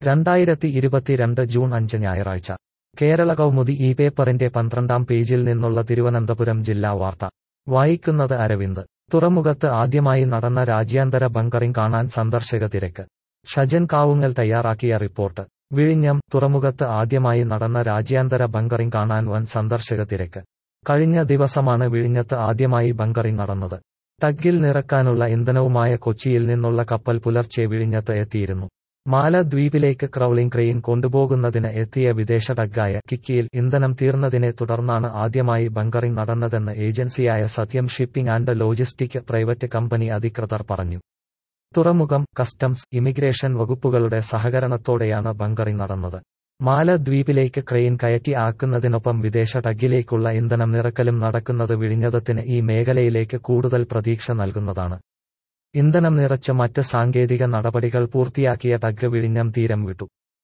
രണ്ടായിരത്തി ഇരുപത്തിരണ്ട് ജൂൺ അഞ്ച് ഞായറാഴ്ച കേരള കൗമുദി ഈ പേപ്പറിന്റെ പന്ത്രണ്ടാം പേജിൽ നിന്നുള്ള തിരുവനന്തപുരം ജില്ലാ വാർത്ത വായിക്കുന്നത് അരവിന്ദ് തുറമുഖത്ത് ആദ്യമായി നടന്ന രാജ്യാന്തര ബങ്കറിംഗ് കാണാൻ സന്ദർശക തിരക്ക് ഷജൻ കാവുങ്ങൽ തയ്യാറാക്കിയ റിപ്പോർട്ട് വിഴിഞ്ഞം തുറമുഖത്ത് ആദ്യമായി നടന്ന രാജ്യാന്തര ബങ്കറിംഗ് കാണാൻ വൻ സന്ദർശക തിരക്ക് കഴിഞ്ഞ ദിവസമാണ് വിഴിഞ്ഞത്ത് ആദ്യമായി ബങ്കറിംഗ് നടന്നത് ടഗ്ഗിൽ നിറക്കാനുള്ള ഇന്ധനവുമായ കൊച്ചിയിൽ നിന്നുള്ള കപ്പൽ പുലർച്ചെ വിഴിഞ്ഞത്ത് എത്തിയിരുന്നു മാലദ്വീപിലേക്ക് ക്രൗളിംഗ് ക്രെയിൻ കൊണ്ടുപോകുന്നതിന് എത്തിയ വിദേശ ടഗ്ഗായ കിക്കിയിൽ ഇന്ധനം തീർന്നതിനെ തുടർന്നാണ് ആദ്യമായി ബങ്കറിംഗ് നടന്നതെന്ന് ഏജൻസിയായ സത്യം shipping and logistic private company അധികൃതർ പറഞ്ഞു തുറമുഖം കസ്റ്റംസ് ഇമിഗ്രേഷൻ വകുപ്പുകളുടെ സഹകരണത്തോടെയാണ് ബങ്കറിംഗ് നടന്നത് മാലദ്വീപിലേക്ക് ക്രെയിൻ കയറ്റി ആക്കുന്നതിനൊപ്പം വിദേശ ടഗ്ഗിലേക്കുള്ള ഇന്ധനം നിറക്കലും നടക്കുന്നത് വിഴിഞ്ഞതത്തിന് ഈ മേഖലയിലേക്ക് കൂടുതൽ പ്രതീക്ഷ നൽകുന്നതാണ് ഇന്ധനം നിറച്ച് മറ്റ് സാങ്കേതിക നടപടികൾ പൂർത്തിയാക്കിയ ടഗ് വിഴിഞ്ഞം തീരം വിട്ടു